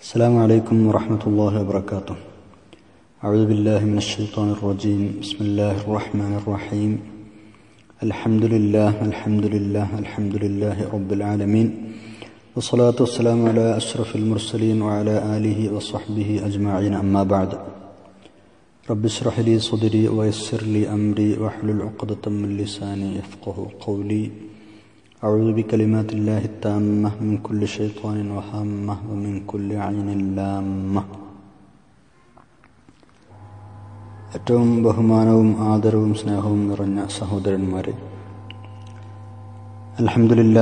السلام عليكم ورحمة الله وبركاته أعوذ بالله من الشيطان الرجيم بسم الله الرحمن الرحيم الحمد لله الحمد لله الحمد لله رب العالمين والصلاة والسلام على أشرف المرسلين وعلى آله وصحبه أجمعين أما بعد رب اشرح لي صدري ويسر لي أمري واحلل عقدة من لساني يفقه قولي أعوذ بكلمات الله التامة من كل شيطان وهامة ومن كل عين لامة ഏറ്റവും ബഹുമാനവും ആദരവും സ്നേഹവും നിറഞ്ഞ സഹോദരന്മാരെ അലഹമില്ല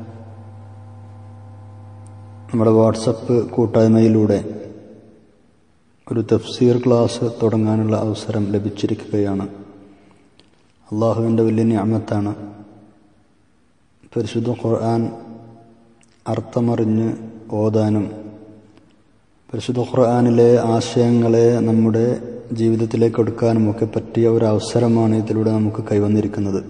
നമ്മുടെ വാട്സപ്പ് കൂട്ടായ്മയിലൂടെ ഒരു തഫ്സീർ ക്ലാസ് തുടങ്ങാനുള്ള അവസരം ലഭിച്ചിരിക്കുകയാണ് അള്ളാഹുവിൻ്റെ വലിയ ഞാമത്താണ് പരിശുദ്ധ ഖുർആൻ അർത്ഥമറിഞ്ഞ് ഓതാനും പരിശുദ്ധ ഖുർആാനിലെ ആശയങ്ങളെ നമ്മുടെ ജീവിതത്തിലേക്ക് എടുക്കാനും ഒക്കെ പറ്റിയ ഒരു അവസരമാണ് ഇതിലൂടെ നമുക്ക് കൈവന്നിരിക്കുന്നത്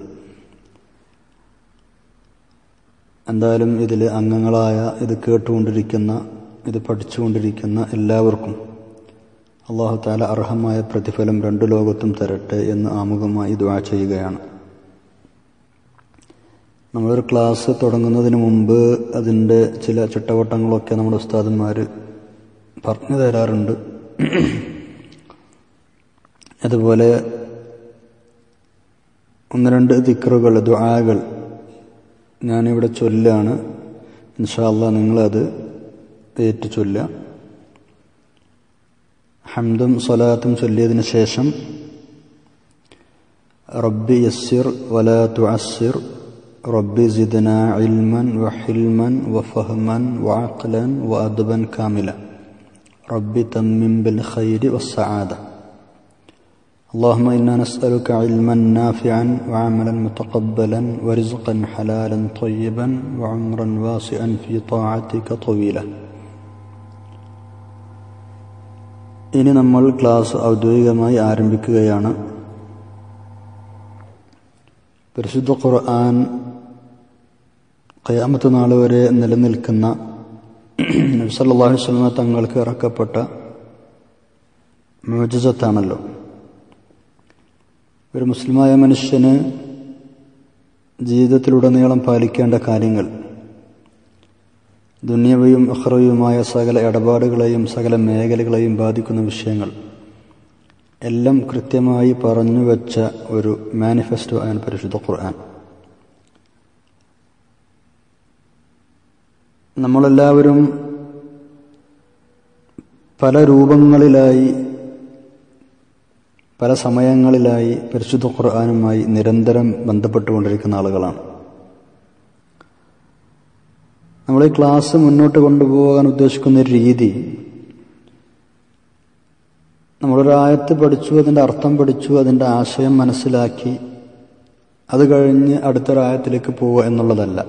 എന്തായാലും ഇതിൽ അംഗങ്ങളായ ഇത് കേട്ടുകൊണ്ടിരിക്കുന്ന ഇത് പഠിച്ചുകൊണ്ടിരിക്കുന്ന എല്ലാവർക്കും അള്ളാഹു താല അർഹമായ പ്രതിഫലം രണ്ടു ലോകത്തും തരട്ടെ എന്ന് ആമുഖമായി ദ്വാ ചെയ്യുകയാണ് നമ്മളൊരു ക്ലാസ് തുടങ്ങുന്നതിന് മുമ്പ് അതിൻ്റെ ചില ചിട്ടവട്ടങ്ങളൊക്കെ നമ്മുടെ ഉസ്താദന്മാർ പറഞ്ഞു തരാറുണ്ട് അതുപോലെ ഒന്ന് രണ്ട് ദിക്കറുകൾ ദ്വാകൾ ഞാനിവിടെ ചൊല്ലാണ് ഇൻഷാല്ല നിങ്ങളത് ഏറ്റു ചൊല്ലുക ഹംദും സ്വലാത്തും ചൊല്ലിയതിന് ശേഷം റബ്ബി യസ്സിർ വലാ തുഅസ്സിർ റബ്ബി സിദ്ന ഇൽമൻ വഹിൽമൻ വഫഹ്മൻ വഅഖ്ലൻ വഅദ്ബൻ കാമില റബ്ബി തമ്മിം ബിൽ ഖൈരി വസ്സആദ اللهم إنا نسألك علما نافعا وعملا متقبلا ورزقا حلالا طيبا وعمرا واسعا في طاعتك طويلا ഇനി നമ്മൾ ക്ലാസ് ഔദ്യോഗികമായി ആരംഭിക്കുകയാണ് പരിശുദ്ധ ഖുർആൻ ഖയാമത്ത് നാൾ വരെ നിലനിൽക്കുന്ന നബ്സല്ലാഹു വസ്ലമ തങ്ങൾക്ക് ഇറക്കപ്പെട്ട മോചിസത്താണല്ലോ ഒരു മുസ്ലിമായ മനുഷ്യന് ജീവിതത്തിലുടനീളം പാലിക്കേണ്ട കാര്യങ്ങൾ ദുന്യവയും അഹ്റയുമായ സകല ഇടപാടുകളെയും സകല മേഖലകളെയും ബാധിക്കുന്ന വിഷയങ്ങൾ എല്ലാം കൃത്യമായി പറഞ്ഞു വെച്ച ഒരു മാനിഫെസ്റ്റോ ആണ് പരിശുദ്ധ ഖുർആൻ നമ്മളെല്ലാവരും പല രൂപങ്ങളിലായി പല സമയങ്ങളിലായി പരിശുദ്ധ ഖുർആാനുമായി നിരന്തരം ബന്ധപ്പെട്ടുകൊണ്ടിരിക്കുന്ന ആളുകളാണ് നമ്മൾ ഈ ക്ലാസ് മുന്നോട്ട് കൊണ്ടുപോകാൻ ഉദ്ദേശിക്കുന്ന രീതി നമ്മളൊരായത്ത് പഠിച്ചു അതിൻ്റെ അർത്ഥം പഠിച്ചു അതിൻ്റെ ആശയം മനസ്സിലാക്കി അത് കഴിഞ്ഞ് അടുത്തൊരായത്തിലേക്ക് പോവുക എന്നുള്ളതല്ല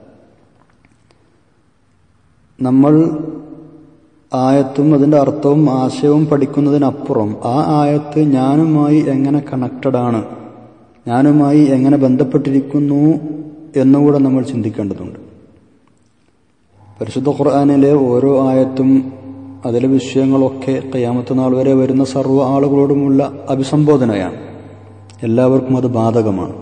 നമ്മൾ ആയത്തും അതിൻ്റെ അർത്ഥവും ആശയവും പഠിക്കുന്നതിനപ്പുറം ആ ആയത്ത് ഞാനുമായി എങ്ങനെ കണക്റ്റഡ് ആണ് ഞാനുമായി എങ്ങനെ ബന്ധപ്പെട്ടിരിക്കുന്നു എന്നുകൂടെ നമ്മൾ ചിന്തിക്കേണ്ടതുണ്ട് പരിശുദ്ധ ഖുർആാനിലെ ഓരോ ആയത്തും അതിലെ വിഷയങ്ങളൊക്കെ കയ്യാമത്ത് നാൾ വരെ വരുന്ന സർവ്വ ആളുകളോടുമുള്ള അഭിസംബോധനയാണ് എല്ലാവർക്കും അത് ബാധകമാണ്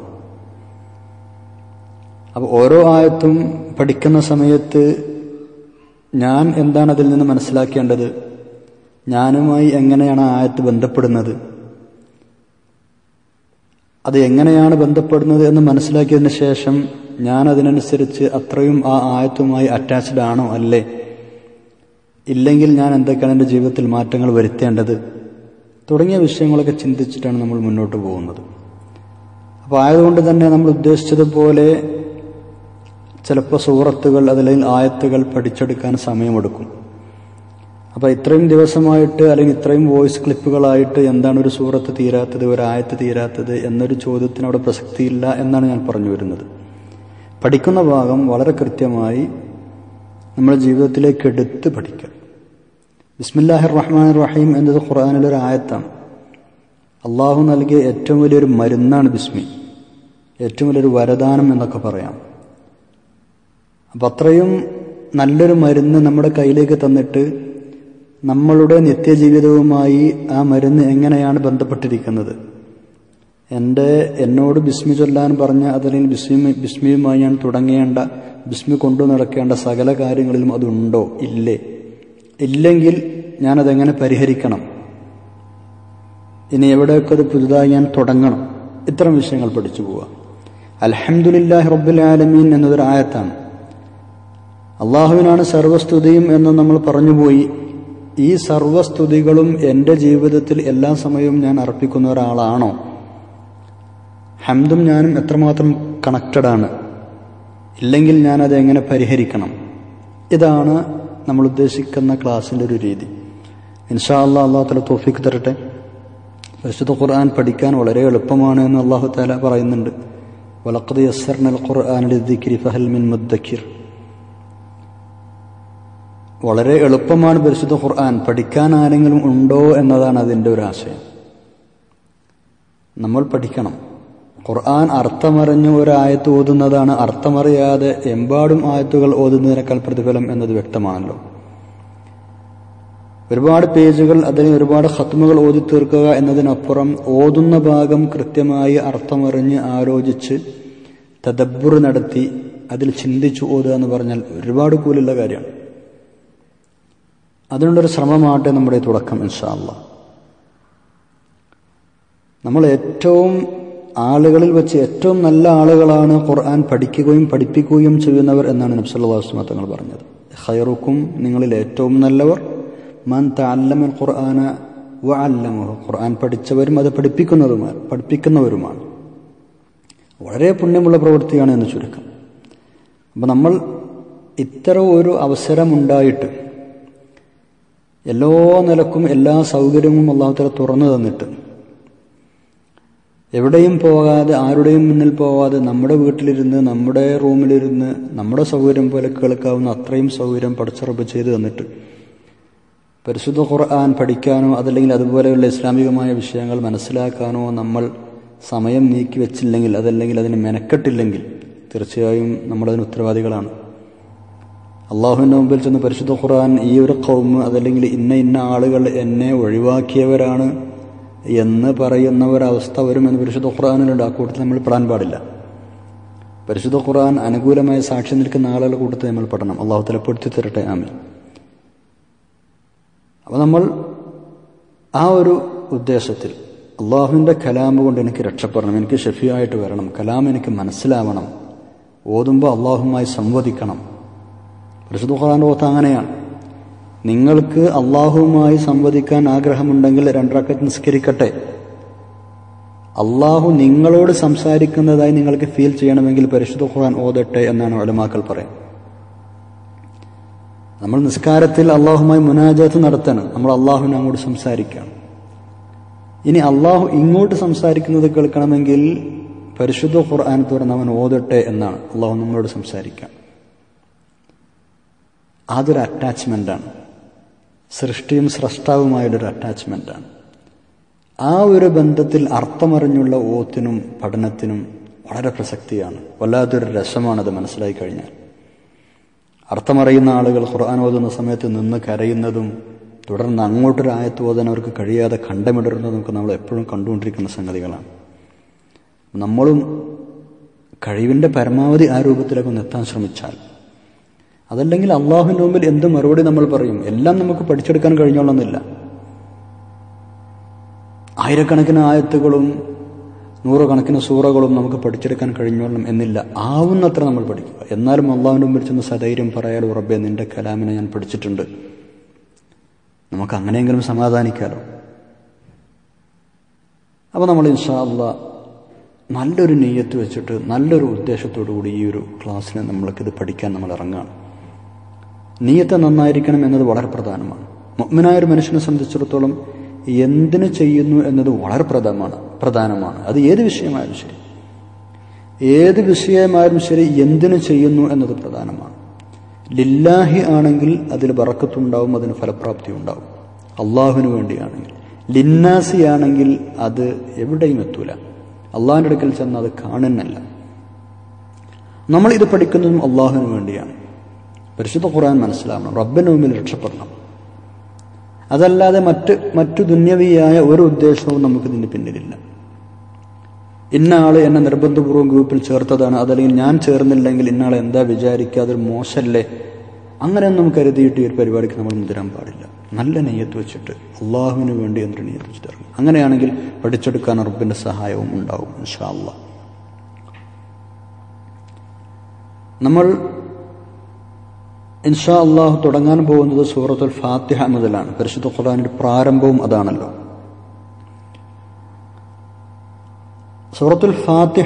അപ്പോൾ ഓരോ ആയത്തും പഠിക്കുന്ന സമയത്ത് ഞാൻ എന്താണ് അതിൽ നിന്ന് മനസ്സിലാക്കേണ്ടത് ഞാനുമായി എങ്ങനെയാണ് ആ ആയത്ത് ബന്ധപ്പെടുന്നത് അത് എങ്ങനെയാണ് ബന്ധപ്പെടുന്നത് എന്ന് മനസ്സിലാക്കിയതിന് ശേഷം ഞാൻ അതിനനുസരിച്ച് അത്രയും ആ ആയത്തുമായി അറ്റാച്ച്ഡ് ആണോ അല്ലേ ഇല്ലെങ്കിൽ ഞാൻ എന്തൊക്കെയാണ് എൻ്റെ ജീവിതത്തിൽ മാറ്റങ്ങൾ വരുത്തേണ്ടത് തുടങ്ങിയ വിഷയങ്ങളൊക്കെ ചിന്തിച്ചിട്ടാണ് നമ്മൾ മുന്നോട്ട് പോകുന്നത് അപ്പോൾ ആയതുകൊണ്ട് തന്നെ നമ്മൾ ഉദ്ദേശിച്ചതുപോലെ ചിലപ്പോൾ സൂറത്തുകൾ അതല്ലെങ്കിൽ ആയത്തുകൾ പഠിച്ചെടുക്കാൻ സമയമെടുക്കും അപ്പോൾ ഇത്രയും ദിവസമായിട്ട് അല്ലെങ്കിൽ ഇത്രയും വോയിസ് ക്ലിപ്പുകളായിട്ട് എന്താണ് ഒരു സൂറത്ത് തീരാത്തത് ഒരു ആയത്ത് തീരാത്തത് എന്നൊരു ചോദ്യത്തിന് അവിടെ പ്രസക്തിയില്ല എന്നാണ് ഞാൻ പറഞ്ഞു വരുന്നത് പഠിക്കുന്ന ഭാഗം വളരെ കൃത്യമായി നമ്മുടെ ജീവിതത്തിലേക്ക് എടുത്ത് പഠിക്കുക ബിസ്മില്ലാഹിർ റഹ്മാൻ റഹീം എന്നത് ഖുർആാനിലൊരു ആയത്താണ് അള്ളാഹു നൽകിയ ഏറ്റവും വലിയൊരു മരുന്നാണ് ബിസ്മി ഏറ്റവും വലിയൊരു വരദാനം എന്നൊക്കെ പറയാം അപ്പം അത്രയും നല്ലൊരു മരുന്ന് നമ്മുടെ കയ്യിലേക്ക് തന്നിട്ട് നമ്മളുടെ നിത്യജീവിതവുമായി ആ മരുന്ന് എങ്ങനെയാണ് ബന്ധപ്പെട്ടിരിക്കുന്നത് എൻ്റെ എന്നോട് ബിസ്മി ചൊല്ലാൻ പറഞ്ഞ അതല്ലെങ്കിൽ ബിസ്മി ബിസ്മിയുമായി ഞാൻ തുടങ്ങേണ്ട ബിസ്മി കൊണ്ടു നടക്കേണ്ട സകല കാര്യങ്ങളിലും അതുണ്ടോ ഇല്ലേ ഇല്ലെങ്കിൽ ഞാനതെങ്ങനെ പരിഹരിക്കണം ഇനി എവിടെയൊക്കെ അത് പുതുതായി ഞാൻ തുടങ്ങണം ഇത്തരം വിഷയങ്ങൾ പഠിച്ചു പോവുക അലഹമുല്ലാഹി റബ്ബുൽ ആലമീൻ എന്നതൊരു ആയത്താണ് അള്ളാഹുവിനാണ് സർവസ്തുതിയും എന്ന് നമ്മൾ പറഞ്ഞുപോയി ഈ സർവസ്തുതികളും എൻ്റെ ജീവിതത്തിൽ എല്ലാ സമയവും ഞാൻ അർപ്പിക്കുന്ന ഒരാളാണോ ഹംദും ഞാനും എത്രമാത്രം കണക്റ്റഡ് ആണ് ഇല്ലെങ്കിൽ ഞാനത് എങ്ങനെ പരിഹരിക്കണം ഇതാണ് നമ്മൾ ഉദ്ദേശിക്കുന്ന ക്ലാസ്സിൻ്റെ ഒരു രീതി ഇൻഷാ അല്ലാ അള്ളാഹു തല തോഫിക്ക് തരട്ടെ പരിശുദ്ധ ഖുർആൻ പഠിക്കാൻ വളരെ എളുപ്പമാണ് എന്ന് അള്ളാഹു താല പറയുന്നുണ്ട് വലക്കത് യസ്സർനൽ ഖുർആൻ ദിക്രി ഫഹൽ മിൻ മുദ്ദക്കിർ വളരെ എളുപ്പമാണ് പരിശുദ്ധ ഖുർആൻ പഠിക്കാൻ ആരെങ്കിലും ഉണ്ടോ എന്നതാണ് അതിൻ്റെ ഒരു ആശയം നമ്മൾ പഠിക്കണം ഖുർആൻ അർത്ഥമറിഞ്ഞ് ഒരായത്ത് ഓതുന്നതാണ് അർത്ഥമറിയാതെ എമ്പാടും ആയത്തുകൾ ഓതുന്നതിനേക്കാൾ പ്രതിഫലം എന്നത് വ്യക്തമാണല്ലോ ഒരുപാട് പേജുകൾ അതിന് ഒരുപാട് ഹത്മുകൾ ഓതി തീർക്കുക എന്നതിനപ്പുറം ഓതുന്ന ഭാഗം കൃത്യമായി അർത്ഥമറിഞ്ഞ് ആലോചിച്ച് തദബ്ബുർ നടത്തി അതിൽ ചിന്തിച്ചു ഓതുക എന്ന് പറഞ്ഞാൽ ഒരുപാട് കൂലുള്ള കാര്യമാണ് അതിനുള്ളൊരു ശ്രമമാട്ടെ നമ്മുടെ തുടക്കം ഇൻഷാല്ല നമ്മൾ ഏറ്റവും ആളുകളിൽ വെച്ച് ഏറ്റവും നല്ല ആളുകളാണ് ഖുർആൻ പഠിക്കുകയും പഠിപ്പിക്കുകയും ചെയ്യുന്നവർ എന്നാണ് നബ്സല്ലാസ്മ തങ്ങൾ പറഞ്ഞത് ഖൈറുക്കും നിങ്ങളിൽ ഏറ്റവും നല്ലവർ മൻ തല്ലമൽ ഖുർആന വ അല്ലമഹു ഖുർആൻ പഠിച്ചവരും അത് പഠിപ്പിക്കുന്നതുമാണ് പഠിപ്പിക്കുന്നവരുമാണ് വളരെ പുണ്യമുള്ള പ്രവൃത്തിയാണ് എന്ന് ചുരുക്കം അപ്പം നമ്മൾ ഇത്തരം ഒരു അവസരമുണ്ടായിട്ട് എല്ലാ നിലക്കും എല്ലാ സൗകര്യവും അള്ളാഹുത്തല തുറന്നു തന്നിട്ട് എവിടെയും പോകാതെ ആരുടെയും മുന്നിൽ പോകാതെ നമ്മുടെ വീട്ടിലിരുന്ന് നമ്മുടെ റൂമിലിരുന്ന് നമ്മുടെ സൗകര്യം പോലെ കേൾക്കാവുന്ന അത്രയും സൗകര്യം പഠിച്ചുറപ്പ് ചെയ്തു തന്നിട്ട് പരിശുദ്ധ ഖുർആൻ പഠിക്കാനോ അതല്ലെങ്കിൽ അതുപോലെയുള്ള ഇസ്ലാമികമായ വിഷയങ്ങൾ മനസ്സിലാക്കാനോ നമ്മൾ സമയം നീക്കി വെച്ചില്ലെങ്കിൽ അതല്ലെങ്കിൽ അതിന് മെനക്കെട്ടില്ലെങ്കിൽ തീർച്ചയായും നമ്മളതിന് ഉത്തരവാദികളാണ് അള്ളാഹുവിൻ്റെ മുമ്പിൽ ചെന്ന് പരിശുദ്ധ ഖുർആൻ ഈ ഒരു കൗമ് അതല്ലെങ്കിൽ ഇന്ന ഇന്ന ആളുകൾ എന്നെ ഒഴിവാക്കിയവരാണ് എന്ന് പറയുന്ന ഒരവസ്ഥ വരുമെന്ന് പരിശുദ്ധ ഖുർആാനിലുണ്ട് ആ കൂട്ടത്തിൽ നമ്മൾ പെടാൻ പാടില്ല പരിശുദ്ധ ഖുർആൻ അനുകൂലമായി സാക്ഷി നിൽക്കുന്ന ആളുകളുടെ കൂട്ടത്തിൽ നമ്മൾ പെടണം അള്ളാഹു തലപ്പെടുത്തി തരട്ടെ ആമി അപ്പോൾ നമ്മൾ ആ ഒരു ഉദ്ദേശത്തിൽ അള്ളാഹുവിൻ്റെ കലാമ് കൊണ്ട് എനിക്ക് രക്ഷപ്പെടണം എനിക്ക് ഷെഫിയായിട്ട് വരണം കലാം എനിക്ക് മനസ്സിലാവണം ഓതുമ്പോൾ അള്ളാഹുമായി സംവദിക്കണം പരിശുദ്ധ ഖുർആൻ ഓത്ത് അങ്ങനെയാണ് നിങ്ങൾക്ക് അള്ളാഹുവുമായി സംവദിക്കാൻ ആഗ്രഹമുണ്ടെങ്കിൽ രണ്ടറക്കത്ത് നിസ്കരിക്കട്ടെ അള്ളാഹു നിങ്ങളോട് സംസാരിക്കുന്നതായി നിങ്ങൾക്ക് ഫീൽ ചെയ്യണമെങ്കിൽ പരിശുദ്ധ ഖുർആൻ ഓതട്ടെ എന്നാണ് ഒലമാക്കൾ പറയാം നമ്മൾ നിസ്കാരത്തിൽ അള്ളാഹുമായി മുനാജാത്ത് നടത്തണം നമ്മൾ അള്ളാഹുവിനെ അങ്ങോട്ട് സംസാരിക്കണം ഇനി അള്ളാഹു ഇങ്ങോട്ട് സംസാരിക്കുന്നത് കേൾക്കണമെങ്കിൽ പരിശുദ്ധ ഖുർആൻ തുറന്ന് അവൻ ഓതട്ടെ എന്നാണ് അള്ളാഹു നമ്മളോട് സംസാരിക്കാം അതൊരു അറ്റാച്ച്മെൻ്റാണ് സൃഷ്ടിയും സ്രഷ്ടാവുമായുള്ളൊരു അറ്റാച്ച്മെൻ്റാണ് ആ ഒരു ബന്ധത്തിൽ അർത്ഥമറിഞ്ഞുള്ള ഓത്തിനും പഠനത്തിനും വളരെ പ്രസക്തിയാണ് വല്ലാത്തൊരു രസമാണത് മനസ്സിലായി കഴിഞ്ഞാൽ അർത്ഥമറിയുന്ന ആളുകൾ ഖുർആൻ ഓതുന്ന സമയത്ത് നിന്ന് കരയുന്നതും തുടർന്ന് അങ്ങോട്ടൊരു ആയത്ത് ഓതാൻ അവർക്ക് കഴിയാതെ കണ്ടമിടരുന്നതും ഒക്കെ നമ്മൾ എപ്പോഴും കണ്ടുകൊണ്ടിരിക്കുന്ന സംഗതികളാണ് നമ്മളും കഴിവിൻ്റെ പരമാവധി ആ രൂപത്തിലേക്ക് ഒന്ന് എത്താൻ ശ്രമിച്ചാൽ അതല്ലെങ്കിൽ അള്ളാഹുവിൻ്റെ മുമ്പിൽ എന്ത് മറുപടി നമ്മൾ പറയും എല്ലാം നമുക്ക് പഠിച്ചെടുക്കാൻ കഴിഞ്ഞോളന്നില്ല ആയിരക്കണക്കിന് ആയത്തുകളും നൂറുകണക്കിന് സൂറകളും നമുക്ക് പഠിച്ചെടുക്കാൻ കഴിഞ്ഞോളണം എന്നില്ല ആവുന്നത്ര നമ്മൾ പഠിക്കുക എന്നാലും അള്ളാഹുവിൻ്റെ മുമ്പിൽ ചെന്ന് സധൈര്യം പറയാലോ റബ്ബെ നിന്റെ കലാമിനെ ഞാൻ പഠിച്ചിട്ടുണ്ട് നമുക്ക് അങ്ങനെയെങ്കിലും സമാധാനിക്കാലോ അപ്പോൾ നമ്മൾ ഇൻഷാ അള്ളാ നല്ലൊരു നെയ്യത്ത് വെച്ചിട്ട് നല്ലൊരു ഉദ്ദേശത്തോടു കൂടി ഈ ഒരു ക്ലാസ്സിനെ നമ്മൾക്കിത് പഠിക്കാൻ നമ്മൾ ഇറങ്ങുകയാണ് നീയത്ത് നന്നായിരിക്കണം എന്നത് വളരെ പ്രധാനമാണ് മുഗ്മനായ ഒരു മനുഷ്യനെ സംബന്ധിച്ചിടത്തോളം എന്തിനു ചെയ്യുന്നു എന്നത് വളരെ പ്രധാനമാണ് പ്രധാനമാണ് അത് ഏത് വിഷയമായാലും ശരി ഏത് വിഷയമായാലും ശരി എന്തിനു ചെയ്യുന്നു എന്നത് പ്രധാനമാണ് ലില്ലാഹി ആണെങ്കിൽ അതിൽ ബറക്കത്തുണ്ടാവും അതിന് ഫലപ്രാപ്തി ഉണ്ടാവും അള്ളാഹുവിന് വേണ്ടിയാണെങ്കിൽ ലിന്നാസി ആണെങ്കിൽ അത് എവിടെയും എത്തൂല അള്ളാഹിൻ്റെ അടുക്കൽ ചെന്ന് അത് കാണുന്നല്ല നമ്മൾ ഇത് പഠിക്കുന്നതും അള്ളാഹുവിന് വേണ്ടിയാണ് പരിശുദ്ധ ഖുർആൻ മനസ്സിലാവണം റബ്ബിന് മുമ്പിൽ രക്ഷപ്പെടണം അതല്ലാതെ മറ്റ് മറ്റു ദുന്യവിയായ ഒരു ഉദ്ദേശവും നമുക്കിതിന് പിന്നിലില്ല ഇന്ന ആള് എന്നെ നിർബന്ധപൂർവ്വം ഗ്രൂപ്പിൽ ചേർത്തതാണ് അതല്ലെങ്കിൽ ഞാൻ ചേർന്നില്ലെങ്കിൽ ഇന്നാളെ എന്താ വിചാരിക്കുക അതൊരു മോശമല്ലേ അങ്ങനെയൊന്നും കരുതിയിട്ട് ഈ ഒരു പരിപാടിക്ക് നമ്മൾ മുതിരാൻ പാടില്ല നല്ല നെയ്യത്ത് വെച്ചിട്ട് അള്ളാഹുവിന് വേണ്ടി എന്നൊരു നെയ്യത്ത് വെച്ചിട്ട് ഇറങ്ങും അങ്ങനെയാണെങ്കിൽ പഠിച്ചെടുക്കാൻ റബ്ബിന്റെ സഹായവും ഉണ്ടാവും ഇൻഷാ അള്ളാഹ് നമ്മൾ ഇൻഷാ അള്ളാഹു തുടങ്ങാൻ പോകുന്നത് സൂറത്തുൽ ഫാത്തിഹ മുതലാണ് പരിശുദ്ധ ഖുർആാനിന്റെ പ്രാരംഭവും അതാണല്ലോ സൂറത്തുൽ ഫാത്തിഹ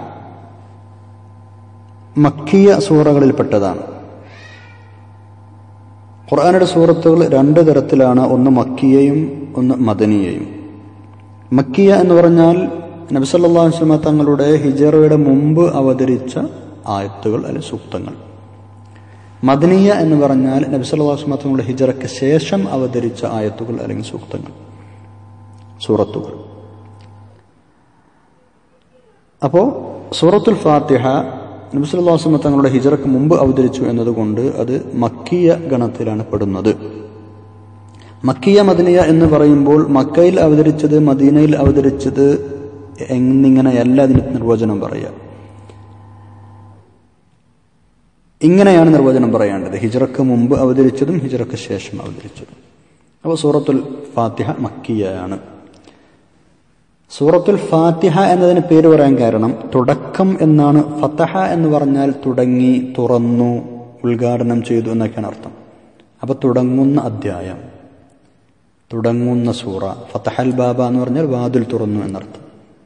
മക്കിയ സൂറകളിൽപ്പെട്ടതാണ് ഖുർആാനിയുടെ സൂറത്തുകൾ രണ്ട് തരത്തിലാണ് ഒന്ന് മക്കിയയും ഒന്ന് മദനിയയും മക്കിയ എന്ന് പറഞ്ഞാൽ നബിസല്ലാ വസ്ലമ തങ്ങളുടെ ഹിജറയുടെ മുമ്പ് അവതരിച്ച ആയത്തുകൾ അല്ലെങ്കിൽ സൂക്തങ്ങൾ മദനീയ എന്ന് പറഞ്ഞാൽ നബിസല്ലാസ്മ തങ്ങളുടെ ഹിജറയ്ക്ക് ശേഷം അവതരിച്ച ആയത്തുകൾ അല്ലെങ്കിൽ സൂക്തങ്ങൾ സൂറത്തുകൾ അപ്പോൾ സൂറത്തുൽ ഫാത്തിഹ നബിസ്വല്ലാസ്മ തങ്ങളുടെ ഹിജറയ്ക്ക് മുമ്പ് അവതരിച്ചു എന്നതുകൊണ്ട് അത് മക്കിയ ഗണത്തിലാണ് പെടുന്നത് മക്കിയ മദനിയ എന്ന് പറയുമ്പോൾ മക്കയിൽ അവതരിച്ചത് മദീനയിൽ അവതരിച്ചത് എന്നിങ്ങനെയല്ല അതിന് നിർവചനം പറയുക ഇങ്ങനെയാണ് നിർവചനം പറയേണ്ടത് ഹിജറക്ക് മുമ്പ് അവതരിച്ചതും ഹിജറക്ക് ശേഷം അവതരിച്ചതും അപ്പോൾ സൂറത്തുൽ ഫാത്തിഹ മക്കിയയാണ് സൂറത്തുൽ ഫാത്തിഹ എന്നതിന് പേര് പറയാൻ കാരണം തുടക്കം എന്നാണ് ഫത്തഹ എന്ന് പറഞ്ഞാൽ തുടങ്ങി തുറന്നു ഉദ്ഘാടനം ചെയ്തു എന്നൊക്കെയാണ് അർത്ഥം അപ്പൊ തുടങ്ങുന്ന അധ്യായം തുടങ്ങുന്ന സൂറ ഫത്തഹൽ ബാബ എന്ന് പറഞ്ഞാൽ വാതിൽ തുറന്നു എന്നർത്ഥം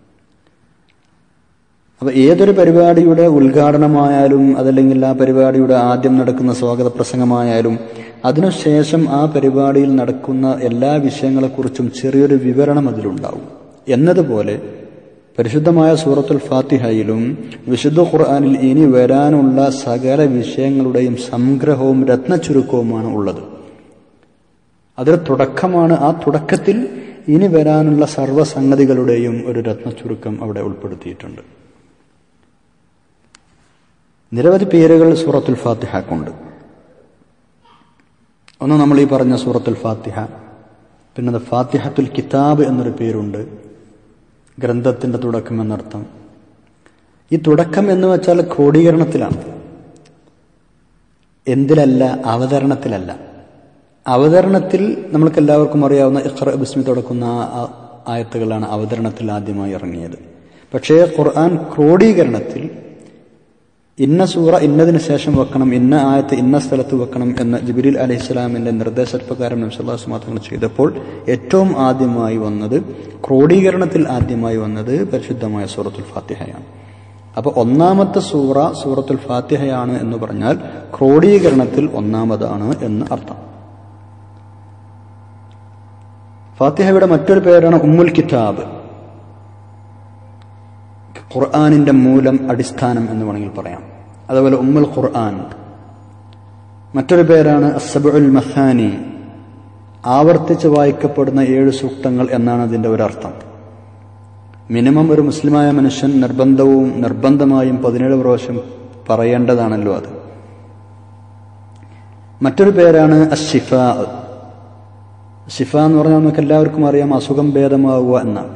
അപ്പൊ ഏതൊരു പരിപാടിയുടെ ഉദ്ഘാടനമായാലും അതല്ലെങ്കിൽ ആ പരിപാടിയുടെ ആദ്യം നടക്കുന്ന സ്വാഗത പ്രസംഗമായാലും അതിനുശേഷം ആ പരിപാടിയിൽ നടക്കുന്ന എല്ലാ വിഷയങ്ങളെക്കുറിച്ചും ചെറിയൊരു വിവരണം അതിലുണ്ടാവും എന്നതുപോലെ പരിശുദ്ധമായ സൂറത്തുൽ ഫാത്തിഹയിലും വിശുദ്ധ ഖുർആാനിൽ ഇനി വരാനുള്ള സകല വിഷയങ്ങളുടെയും സംഗ്രഹവും രത്നച്ചുരുക്കവുമാണ് ഉള്ളത് അതൊരു തുടക്കമാണ് ആ തുടക്കത്തിൽ ഇനി വരാനുള്ള സർവ്വസംഗതികളുടെയും ഒരു രത്നച്ചുരുക്കം അവിടെ ഉൾപ്പെടുത്തിയിട്ടുണ്ട് നിരവധി പേരുകൾ സൂറത്തുൽ ഫാത്തിഹക്കുണ്ട് ഒന്ന് നമ്മൾ ഈ പറഞ്ഞ സൂറത്തുൽ ഫാത്തിഹ പിന്നെ ഫാത്തിഹത്തുൽ കിതാബ് എന്നൊരു പേരുണ്ട് ഗ്രന്ഥത്തിന്റെ തുടക്കം എന്നർത്ഥം ഈ തുടക്കം എന്ന് വെച്ചാൽ ക്രോഡീകരണത്തിലാണ് എന്തിലല്ല അവതരണത്തിലല്ല അവതരണത്തിൽ നമ്മൾക്ക് എല്ലാവർക്കും അറിയാവുന്ന ഇഖ്റ ബിസ്മി തുടക്കുന്ന ആയത്തുകളാണ് അവതരണത്തിൽ ആദ്യമായി ഇറങ്ങിയത് പക്ഷേ ഖുർആൻ ക്രോഡീകരണത്തിൽ ഇന്ന സൂറ ഇന്നതിന് ശേഷം വെക്കണം ഇന്ന ആയത്ത് ഇന്ന സ്ഥലത്ത് വെക്കണം എന്ന് ജിബിരിൽ അലൈഹി സ്വലാമിന്റെ നിർദ്ദേശപ്രകാരം നബ്സല്ലാസ് മാത്രങ്ങൾ ചെയ്തപ്പോൾ ഏറ്റവും ആദ്യമായി വന്നത് ക്രോഡീകരണത്തിൽ ആദ്യമായി വന്നത് പരിശുദ്ധമായ സൂറത്തുൽ ഫാത്തിഹയാണ് അപ്പൊ ഒന്നാമത്തെ സൂറ സൂറത്തുൽ ഫാത്തിഹയാണ് എന്ന് പറഞ്ഞാൽ ക്രോഡീകരണത്തിൽ ഒന്നാമതാണ് എന്ന് അർത്ഥം ഫാത്തിഹയുടെ മറ്റൊരു പേരാണ് ഉമ്മുൽ കിതാബ് ഖുർആാനിന്റെ മൂലം അടിസ്ഥാനം എന്ന് വേണമെങ്കിൽ പറയാം അതുപോലെ ഉമ്മുൽ ഖുർആൻ മറ്റൊരു പേരാണ് അസബുൽ മസാനി ആവർത്തിച്ച് വായിക്കപ്പെടുന്ന ഏഴ് സൂക്തങ്ങൾ എന്നാണ് അതിന്റെ ഒരർത്ഥം മിനിമം ഒരു മുസ്ലിമായ മനുഷ്യൻ നിർബന്ധവും നിർബന്ധമായും പതിനേഴ് പ്രാവശ്യം പറയേണ്ടതാണല്ലോ അത് മറ്റൊരു പേരാണ് അഷിഫ ഷിഫ എന്ന് പറഞ്ഞാൽ നമുക്ക് എല്ലാവർക്കും അറിയാം അസുഖം ഭേദമാവുക എന്നാണ്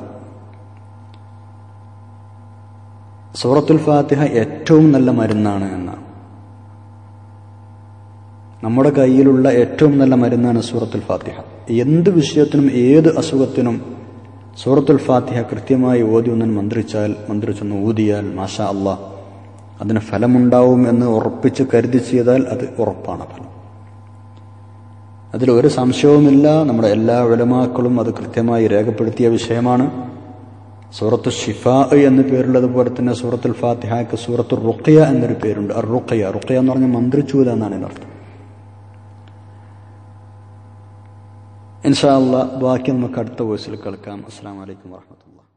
സൂറത്തുൽ ഫാത്തിഹ ഏറ്റവും നല്ല മരുന്നാണ് എന്നാണ് നമ്മുടെ കയ്യിലുള്ള ഏറ്റവും നല്ല മരുന്നാണ് സൂറത്തുൽ ഫാത്തിഹ എന്ത് വിഷയത്തിനും ഏത് അസുഖത്തിനും സൂറത്തുൽ ഫാത്തിഹ കൃത്യമായി ഓതി ഒന്നും മന്ത്രിച്ചാൽ മന്ത്രിച്ചൊന്ന് ഊതിയാൽ മാഷാ അള്ളാഹ് അതിന് ഫലമുണ്ടാവും എന്ന് ഉറപ്പിച്ച് കരുതി ചെയ്താൽ അത് ഉറപ്പാണ് ഫലം അതിൽ ഒരു സംശയവുമില്ല നമ്മുടെ എല്ലാ വിലമാക്കളും അത് കൃത്യമായി രേഖപ്പെടുത്തിയ വിഷയമാണ് സൂറത്ത് ഷിഫാ എന്ന് പേരുള്ളതുപോലെ തന്നെ സൂറത്തുൽ ഫാത്തിഹയ്ക്ക് സൂറത്ത് റുഖയ എന്നൊരു പേരുണ്ട് അർ റുഖയ റുഖയ എന്ന് പറഞ്ഞാൽ മന്ത്രിച്ചൂത എന്നാണ് ഇതിനർത്ഥം ഇൻഷാ അള്ളാഹ് ബാക്കി നമുക്ക് അടുത്ത വോയിസിൽ കേൾക്കാം അസ്സാം വലൈക്കും വാഹമത്തുള്ള